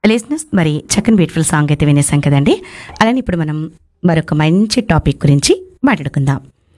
లిజినెస్ మరి చక్కని బ్యూటిఫుల్ సాంగ్ అయితే వినేసాం కదండి అలానే ఇప్పుడు మనం మరొక మంచి టాపిక్ గురించి మాట్లాడుకుందాం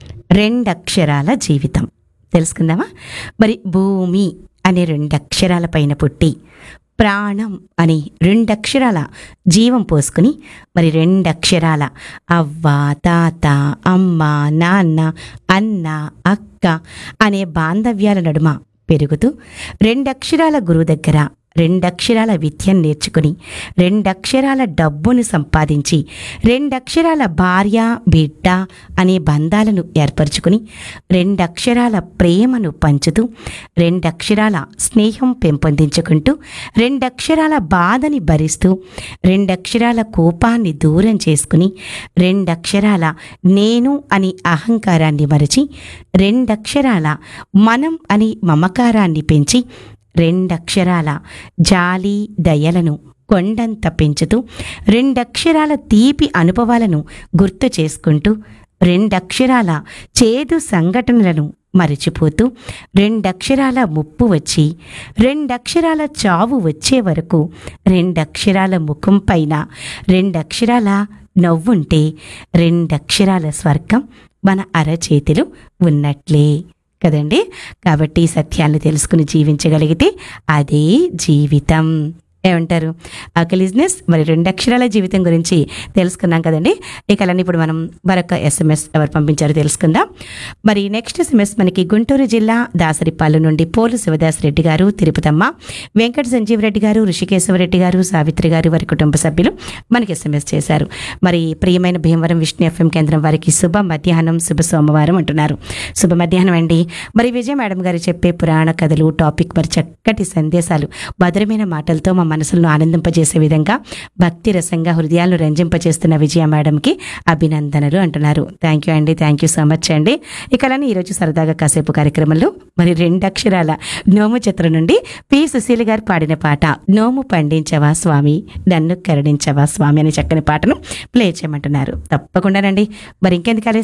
రెండక్షరాల జీవితం తెలుసుకుందామా మరి భూమి అనే రెండక్షరాల పైన పుట్టి ప్రాణం అని రెండక్షరాల జీవం పోసుకుని మరి రెండక్షరాల అవ్వ తాత అమ్మ నాన్న అన్న అక్క అనే బాంధవ్యాల నడుమ పెరుగుతూ రెండక్షరాల గురువు దగ్గర రెండక్షరాల విద్యను నేర్చుకుని రెండక్షరాల డబ్బును సంపాదించి రెండక్షరాల భార్య బిడ్డ అనే బంధాలను ఏర్పరచుకుని రెండక్షరాల ప్రేమను పంచుతూ రెండక్షరాల స్నేహం పెంపొందించుకుంటూ రెండక్షరాల బాధని భరిస్తూ రెండక్షరాల కోపాన్ని దూరం చేసుకుని రెండక్షరాల నేను అని అహంకారాన్ని మరచి రెండక్షరాల మనం అని మమకారాన్ని పెంచి రెండక్షరాల జాలి దయలను కొండంత పెంచుతూ రెండక్షరాల తీపి అనుభవాలను గుర్తు చేసుకుంటూ రెండక్షరాల చేదు సంఘటనలను మరిచిపోతూ రెండక్షరాల ముప్పు వచ్చి రెండక్షరాల చావు వచ్చే వరకు రెండక్షరాల ముఖం పైన రెండక్షరాల నవ్వుంటే రెండక్షరాల స్వర్గం మన అరచేతిలో ఉన్నట్లే కదండి కాబట్టి ఈ సత్యాన్ని తెలుసుకుని జీవించగలిగితే అదే జీవితం ఏమంటారు అకలిజినెస్ మరి రెండు అక్షరాల జీవితం గురించి తెలుసుకున్నాం కదండి ఇక అలానే ఇప్పుడు మనం మరొక ఎస్ఎంఎస్ ఎవరు పంపించారో తెలుసుకుందాం మరి నెక్స్ట్ ఎస్ఎంఎస్ మనకి గుంటూరు జిల్లా దాసరిపాలెం నుండి పోలు శివదాస్ రెడ్డి గారు తిరుపతమ్మ వెంకట సంజీవ్ రెడ్డి గారు ఋషికేశవరెడ్డి గారు సావిత్రి గారు వారి కుటుంబ సభ్యులు మనకి ఎస్ఎంఎస్ చేశారు మరి ప్రియమైన భీమవరం విష్ణు ఎఫ్ఎం కేంద్రం వారికి శుభ మధ్యాహ్నం శుభ సోమవారం అంటున్నారు శుభ మధ్యాహ్నం అండి మరి విజయ మేడం గారు చెప్పే పురాణ కథలు టాపిక్ మరి చక్కటి సందేశాలు మధురమైన మాటలతో మా మనసులను ఆనందింపజేసే విధంగా భక్తి రసంగా హృదయాలను రంజింపజేస్తున్న విజయ మేడంకి అభినందనలు అంటున్నారు థ్యాంక్ యూ అండి థ్యాంక్ యూ సో మచ్ అండి ఇక అలానే ఈరోజు సరదాగా కాసేపు కార్యక్రమంలో మరి రెండక్షరాల నోము చిత్రం నుండి పి సుశీల గారు పాడిన పాట నోము పండించవా స్వామి నన్ను కరుణించవా స్వామి అనే చక్కని పాటను ప్లే చేయమంటున్నారు తప్పకుండానండి మరి ఇంకెందుకు